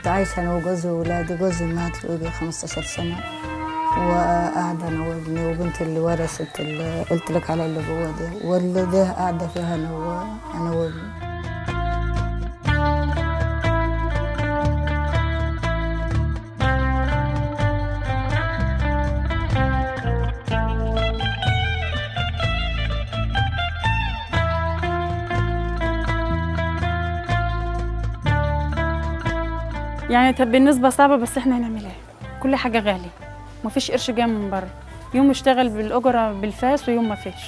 كنت عايشة أنا وجوزي وولادي جوزي مات له يجي 15 سنة وقاعدة أنا وابني وبنتي اللي ورثت اللي قلت لك على اللي جوا دي واللي ده قاعدة فيها أنا و- أنا وابني يعني طب بالنسبة صعبة بس احنا هنعمل ايه؟ كل حاجة غالية مفيش قرش جاي من بره يوم اشتغل بالأجرة بالفاس ويوم مفيش